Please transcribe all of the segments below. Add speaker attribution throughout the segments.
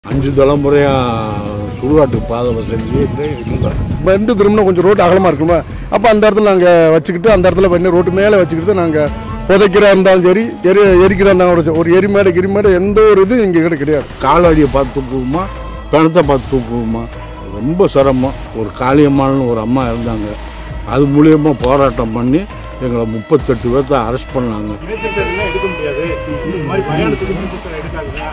Speaker 1: அஞ்சு தலைமுறையாக சுடுகாட்டு பாதை வசதியே இல்லை இல்லை
Speaker 2: ரெண்டு திரும்பினா கொஞ்சம் ரோடு அகலமாக இருக்குமா அப்போ அந்த இடத்துல நாங்கள் வச்சுக்கிட்டு அந்த இடத்துல பண்ணி ரோட்டு மேலே வச்சுக்கிட்டு நாங்கள் புதைக்கிறா இருந்தாலும் சரி எரி எரிக்கிறா இருந்தாலும் ஒரு ஒரு எரிமேடை கிரிமேடை எந்த ஒரு இது இங்கே கிட்ட கிடையாது
Speaker 1: காலாடியை பார்த்து தூக்குவோமா பிணத்தை பார்த்து தூக்குவோமா ரொம்ப சிரமம் ஒரு காளியம்மாள்னு ஒரு அம்மா இருந்தாங்க அது மூலியமாக போராட்டம் பண்ணி எங்களை முப்பத்தெட்டு பேர்த்த அரெஸ்ட் பண்ணாங்க
Speaker 3: இணையத்திட்டம் எடுக்க முடியாது இந்த மாதிரி பயணத்துக்கு இணையத்திட்டம் எடுக்காதுங்க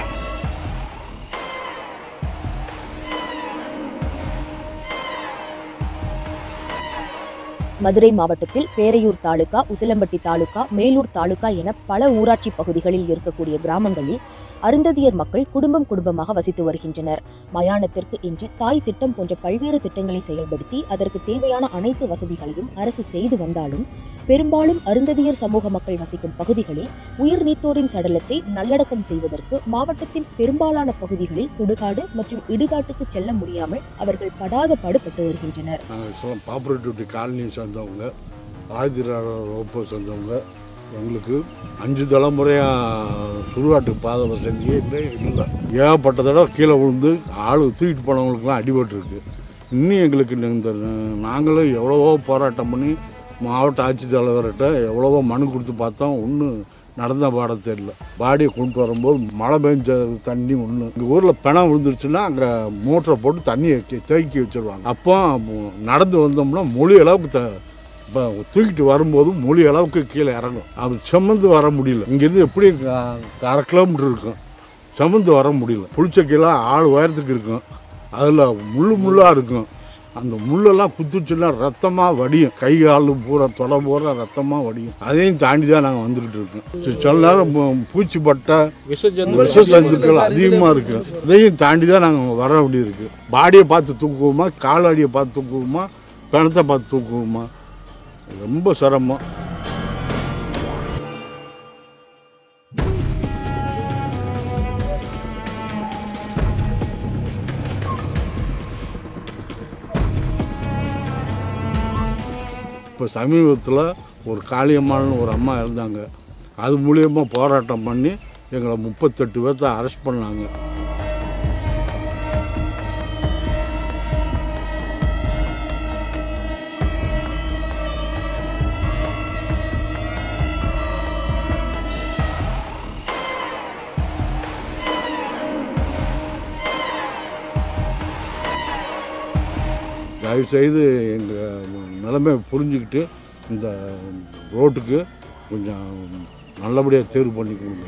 Speaker 4: மதுரை மாவட்டத்தில் பேரையூர் தாலுகா உசிலம்பட்டி தாலுகா மேலூர் தாலுகா என பல ஊராட்சி பகுதிகளில் இருக்கக்கூடிய கிராமங்களில் அருந்ததியர் மக்கள் குடும்பம் குடும்பமாக வசித்து வருகின்றனர் மயானத்திற்கு இன்று தாய் திட்டம் போன்ற பல்வேறு திட்டங்களை செயல்படுத்தி அதற்கு தேவையான அனைத்து வசதிகளையும் அரசு செய்து வந்தாலும் பெரும்பாலும் அருந்ததியர் சமூக மக்கள் வசிக்கும் பகுதிகளில் உயிர் நீத்தோரின் சடலத்தை நல்லடக்கம் செய்வதற்கு மாவட்டத்தின் பெரும்பாலான பகுதிகளில் சுடுகாடு மற்றும் இடுகாட்டுக்கு செல்ல முடியாமல் அவர்கள் படாத பாடுபட்டு வருகின்றனர்
Speaker 1: நாங்கள் சொல்ல பாப்புலேட்டிவிட்டி காலனியை சேர்ந்தவங்க ஆதிராளர் வகுப்பை சேர்ந்தவங்க எங்களுக்கு அஞ்சு தலைமுறையாக சுடுகாட்டு பாதை வசதியே இல்லை இல்லை ஏகப்பட்ட தடவை கீழே விழுந்து ஆள் தூக்கிட்டு போனவங்களுக்குலாம் அடிபட்டிருக்கு இன்னும் எங்களுக்கு இந்த நாங்களும் எவ்வளவோ போராட்டம் பண்ணி மாவட்ட ஆட்சித்தலைவர்கிட்ட எவ்வளவோ மனு கொடுத்து பார்த்தோம் ஒன்றும் நடந்த பாடம் தெரியல பாடியை கொண்டு வரும்போது மழை பெஞ்ச தண்ணி ஒன்று எங்கள் ஊரில் பிணம் விழுந்துருச்சுன்னா அங்கே மோட்டரை போட்டு தண்ணியை கே- தேக்கி வச்சிருவாங்க அப்போ நடந்து வந்தோம்னா மொழி அளவுக்கு த இப்போ தூக்கிட்டு வரும்போது மொழி அளவுக்கு கீழே இறங்கும் அது செம்மந்து வர முடியல இங்கேருந்து எப்படி க- அரை கிலோமீட்டர் இருக்கும் செமந்து வர முடியல புளிச்ச கீழே ஆள் உயரத்துக்கு இருக்கும் அதில் முள்ளு முள்ளாக இருக்கும் அந்த முள்ளெல்லாம் குத்துச்சுன்னா ரத்தமாக வடியும் கை கால் பூரா தொட பூரா ரத்தமாக வடியும் அதையும் தாண்டி தான் நாங்கள் வந்துக்கிட்டு இருக்கோம் சி- சில நேரம் பூ- பூச்சி பட்டை விஷ சந்துக்கள் அதிகமாக இருக்கு இதையும் தாண்டி தான் நாங்கள் வர வேண்டியிருக்கு பாடியை பார்த்து தூக்குவோமா காலாடியை பார்த்து தூக்குவோமா பிணத்தை பார்த்து தூக்குவோமா ரொம்ப சிரமம் இப்போ சமீபத்தில் ஒரு காளியம்மாள்னு ஒரு அம்மா இருந்தாங்க அது மூலியமாக போராட்டம் பண்ணி எங்களை முப்பத்தெட்டு பேர்த்த அரெஸ்ட் பண்ணாங்க தயவுசெய்து எங்கள் நிலைமை புரிஞ்சுக்கிட்டு இந்த ரோட்டுக்கு கொஞ்சம் நல்லபடியாக தேர்வு பண்ணி கொடுங்க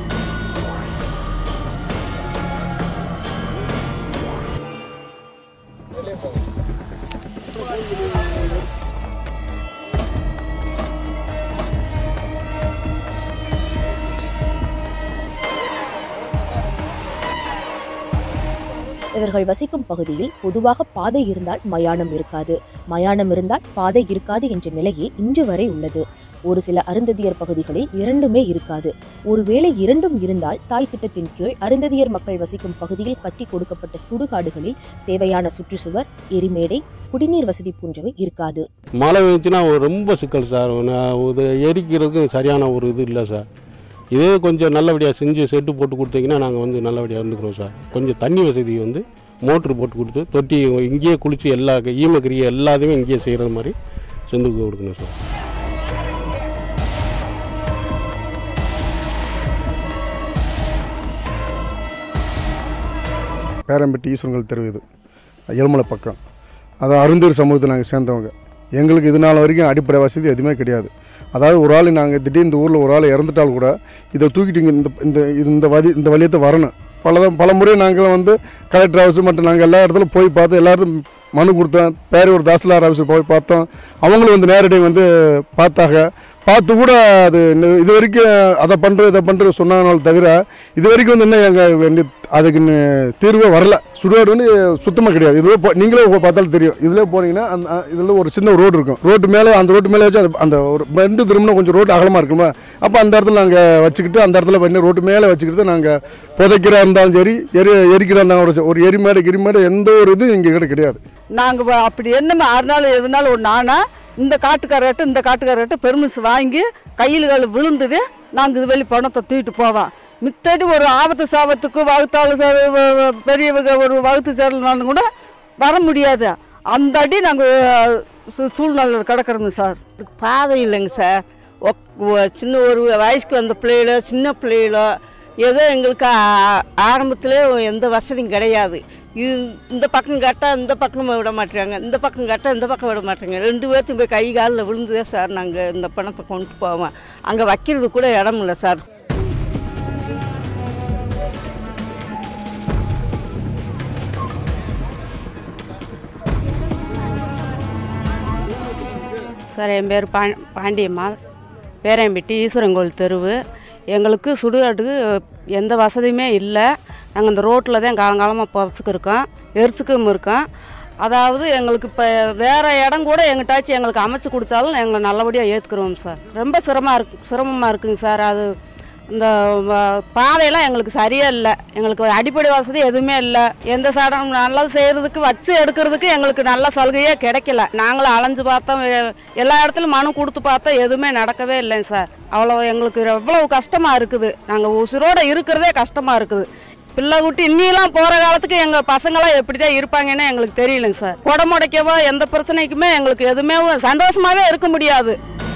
Speaker 4: இவர்கள் வசிக்கும் பகுதியில் பொதுவாக பாதை இருந்தால் மயானம் இருக்காது மயானம் இருந்தால் பாதை இருக்காது என்ற நிலையே இன்று வரை உள்ளது ஒரு சில அருந்ததியர் பகுதிகளில் இரண்டுமே இருக்காது ஒருவேளை இரண்டும் இருந்தால் தாய் திட்டத்தின் கீழ் அருந்ததியர் மக்கள் வசிக்கும் பகுதியில் கட்டி கொடுக்கப்பட்ட சுடுகாடுகளில் தேவையான சுற்றுச்சுவர் எரிமேடை குடிநீர் வசதி போன்றவை இருக்காது
Speaker 5: மழை பெஞ்சுன்னா ஒரு ரொம்ப சிக்கல் சார் நான் இது எரிக்கிறதுக்கு சரியான ஒரு இது இல்லை சார் இதே கொஞ்சம் நல்லபடியாக செஞ்சு செட்டு போட்டு கொடுத்தீங்கன்னா நாங்கள் வந்து நல்லபடியாக இருந்துக்கிறோம் சார் கொஞ்சம் தண்ணி வசதி வந்து மோட்ரு போட்டு கொடுத்து தொட்டி இங்கேயே குளித்து எல்லா ஈமக்கிரியை எல்லாத்தையுமே இங்கேயே செய்கிற மாதிரி செஞ்சு கொடுக்கணும் சார்
Speaker 2: பேரம்பட்டி ஈஸ்வரங்கள் தெரு இது எருமலை பக்கம் அதான் அருந்தீர் சமூகத்தை நாங்கள் சேர்ந்தவங்க எங்களுக்கு இது நாள் வரைக்கும் அடிப்படை வசதி எதுவுமே கிடையாது அதாவது ஒரு ஆள் நாங்கள் திடீர்னு இந்த ஊரில் ஒரு ஆள் இறந்துட்டால் கூட இதை தூக்கிட்டு இங்கே இந்த இந்த இது இந்த வதி இந்த வழியத்தை வரணும் பல பல முறை நாங்கள் வந்து கலெக்டர் ஹவுஸ் மற்றும் நாங்கள் எல்லா இடத்துலையும் போய் பார்த்தோம் எல்லாரும் மனு கொடுத்தோம் பேரையூர் தாசில்தார் ஆஃபீஸில் போய் பார்த்தோம் அவங்களும் வந்து நேரடி வந்து பார்த்தாங்க பார்த்து கூட அது இன்னும் இது வரைக்கும் அதை பண்ணுறது இதை பண்ணுறது சொன்னாங்க தவிர இது வரைக்கும் வந்து இன்னும் எங்கள் வேண்டிய அதுக்கு இன்னும் தீர்வே வரல சுடுகாடு வந்து சுத்தமாக கிடையாது இதுவே போ- நீங்களே போ- பார்த்தாலும் தெரியும் இதில் போனீங்கன்னா அந்த அ- இதில் ஒரு சின்ன ரோடு இருக்கும் ரோட்டு மேலே அந்த ரோட்டு மேலே வச்சு அந்த- அந்த ஒரு ரெண்டு திரும்பினா கொஞ்சம் ரோடு அகலமாக இருக்குமா அப்போ அந்த இடத்துல நாங்கள் வச்சுக்கிட்டு அந்த இடத்துல பண்ணி ரோட்டு மேலே வச்சுக்கிட்டு நாங்கள் புதைக்கிறா இருந்தாலும் சரி எரி எரிக்கிறா இருந்தாலும் ஒரு ஒரு எரிமேடை கிரிமேடை எந்த ஒரு இது இங்கே கிட்ட கிடையாது
Speaker 6: நாங்கள் அப்படி என்ன ஆறுனாலும் எதுனாலும் ஒரு நானா இந்த காட்டுக்காரர்கிட்ட இந்த காட்டுக்காரர்கிட்ட பெருமிஸ் வாங்கி கையில் கால் விழுந்தது நாங்கள் இது வெளி பணத்தை தூக்கிட்டு போவோம் மித்தடி ஒரு ஆபத்து சாபத்துக்கு வகுத்தாலும் சரி, வ- வ- பெரியவங்க ஒரு வகுத்து சேரலனாலும் கூட வர முடியாது அந்த அடி நாங்கள் சூழ்நிலையில் கிடக்குறோங்க சார்
Speaker 7: இதுக்கு பாதை இல்லைங்க சார் ஒக்- ஒ- சின்ன ஒரு வயசுக்கு வந்த பிள்ளைகளோ சின்ன பிள்ளைகளோ ஏதோ எங்களுக்கு ஆ- ஆரம்பத்திலே எந்த வசதியும் கிடையாது இது இந்த பக்கம் கட்டால் இந்த பக்கம் விட மாட்டேறாங்க இந்த பக்கம் கட்டால் இந்த பக்கம் விட மாட்டேங்க ரெண்டு பேர்த்தையும் போய் கை காலில் விழுந்துதே சார் நாங்கள் இந்த பணத்தை கொண்டு போவோம் அங்கே வைக்கிறது கூட இடம் இல்லை சார்
Speaker 8: சார் என் பேர் பா பாண்டியம்மாள் பேரம்பட்டி ஈஸ்வரங்கோயில் தெருவு எங்களுக்கு சுடுகாட்டுக்கு எந்த வசதியுமே இல்லை நாங்கள் இந்த ரோட்டில் தான் காலங்காலமாக புதச்சிக்கு இருக்கோம் எரிச்சுக்கும் இருக்கோம் அதாவது எங்களுக்கு இப்போ வேறு இடம் கூட எங்கிட்டாச்சும் எங்களுக்கு அமைச்சு கொடுத்தாலும் எங்களை நல்லபடியாக ஏற்றுக்குறோம் சார் ரொம்ப சிரமமாக இருக்கு சிரமமாக இருக்குங்க சார் அது இந்த வ- பாதையெல்லாம் எங்களுக்கு சரியா இல்லை எங்களுக்கு அடிப்படை வசதி எதுவுமே இல்லை எந்த சடம் நல்லது செய்யறதுக்கு வச்சு எடுக்கிறதுக்கு எங்களுக்கு நல்ல சலுகையே கிடைக்கல நாங்களும் அலைஞ்சு பார்த்தோம் எ- எல்லா இடத்துலையும் மனு கொடுத்து பார்த்தோம் எதுவுமே நடக்கவே இல்லைங்க சார் அவ்வளோ எங்களுக்கு எவ்வளவு கஷ்டமா இருக்குது நாங்கள் உசுரோட இருக்கிறதே கஷ்டமா இருக்குது பிள்ளை விட்டு இன்னிலாம் போற காலத்துக்கு எங்க பசங்களாம் எப்படிதான் இருப்பாங்கன்னு எங்களுக்கு தெரியலங்க சார் குடமுடைக்கவோ எந்த பிரச்சனைக்குமே எங்களுக்கு எதுவுமே சந்தோஷமாவே இருக்க முடியாது